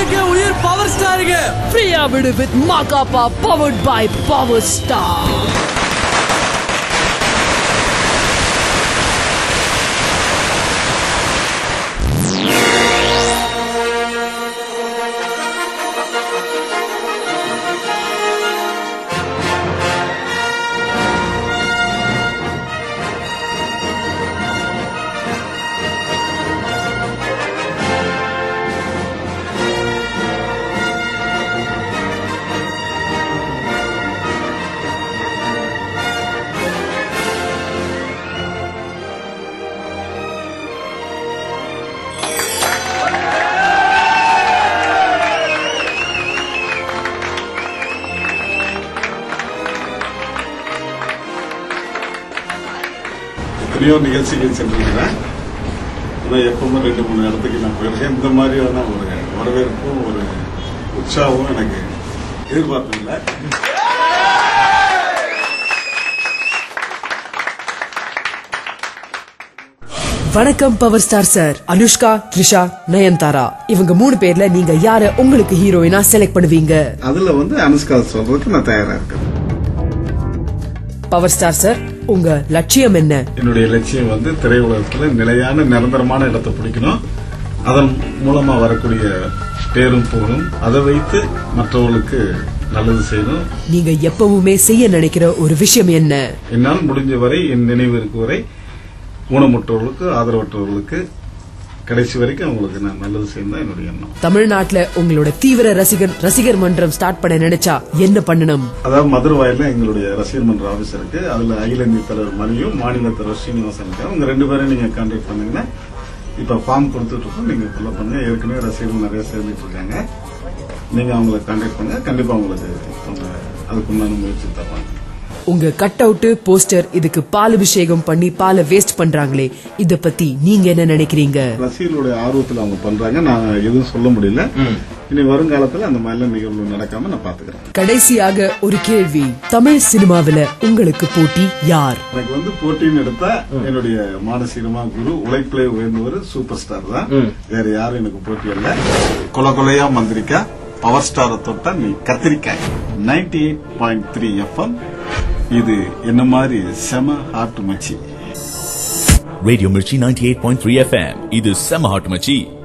தமிழுக்கு உயிர் பவர் ஸ்டாருக்கு ஃப்ரீயா விடு with Makapa powered by power star எத்தனையோ நிகழ்ச்சிகள் சென்றிருக்கிறேன் ஆனால் எப்பவுமே ரெண்டு மூணு இடத்துக்கு நான் போயிருக்கேன் இந்த மாதிரியான ஒரு வரவேற்பும் ஒரு உற்சாகமும் எனக்கு எதிர்பார்ப்பில்லை வணக்கம் power star sir Anushka Trisha Nayanthara இவங்க மூணு பேர்ல நீங்க யார உங்களுக்கு ஹீரோயினா செலக்ட் பண்ணுவீங்க அதுல வந்து அனுஷ்கா சொல்றதுக்கு நான் தயாரா இருக்கேன் பவர் ஸ்டார் சார் உங்க லட்சியம் என்ன என்னுடைய லட்சியம் வந்து திரையுலகத்துல நிலையான நிரந்தரமான இடத்தை பிடிக்கணும் அதன் மூலமா வரக்கூடிய பேரும் புகழும் அதை வைத்து மற்றவர்களுக்கு நல்லது செய்யணும் நீங்க எப்பவுமே செய்ய நினைக்கிற ஒரு விஷயம் என்ன என்னால் முடிஞ்ச வரை என் நினைவு இருக்கும் வரை ஊனமுற்றவர்களுக்கு ஆதரவற்றவர்களுக்கு கடைசி வரைக்கும் அவங்களுக்கு நான் நல்லது செய்யணும் தான் என்னுடைய எண்ணம் தமிழ்நாட்டுல உங்களோட தீவிர ரசிகர் ரசிகர் மன்றம் ஸ்டார்ட் பண்ண நினைச்சா என்ன பண்ணணும் அதாவது மதுரவாயில எங்களுடைய ரசிகர் மன்ற ஆபீஸ் இருக்கு அதுல அகில இந்திய தலைவர் மணியும் மாநில தலைவர் ஸ்ரீனிவாசன் இருக்காங்க உங்க ரெண்டு பேரும் நீங்க கான்டாக்ட் பண்ணீங்கன்னா இப்ப ஃபார்ம் கொடுத்துட்டு இருக்கோம் நீங்க ஃபில்அப் பண்ணுங்க ஏற்கனவே ரசிகர்கள் நிறைய சேர்ந்துட்டு இருக்காங்க நீங்க அவங்கள கான்டாக்ட் பண்ணுங்க கண்டிப்பா உங்களுக்கு அவங்க அதுக்குண்டான முயற்சி தருவாங்க உங்க கட் அவுட் போஸ்டர் இதுக்கு பால் அபிஷேகம் பண்ணி பாலை வேஸ்ட் பண்றாங்களே இத பத்தி நீங்க என்ன நினைக்கிறீங்க ரசிகர்களுடைய ஆர்வத்துல அவங்க பண்றாங்க நான் எதுவும் சொல்ல முடியல இனி வருங்காலத்துல அந்த மாதிரிலாம் நிகழ்வு நடக்காம நான் பாத்துக்கிறேன் கடைசியாக ஒரு கேள்வி தமிழ் சினிமாவில உங்களுக்கு போட்டி யார் எனக்கு வந்து போட்டின்னு எடுத்தா என்னுடைய மானசீகமா குரு உழைப்பிலே உயர்ந்தவர் சூப்பர் ஸ்டார் தான் வேற யாரும் எனக்கு போட்டி இல்ல கொல கொலையா மந்திரிக்கா பவர் ஸ்டாரை தொட்டா நீ கத்திரிக்காய் ninety eight point three FM இது என்ன மாதிரி செம ஹார்ட் மச்சி Radio Mirchi 98.3 FM. இது செம ஹாட் மச்சி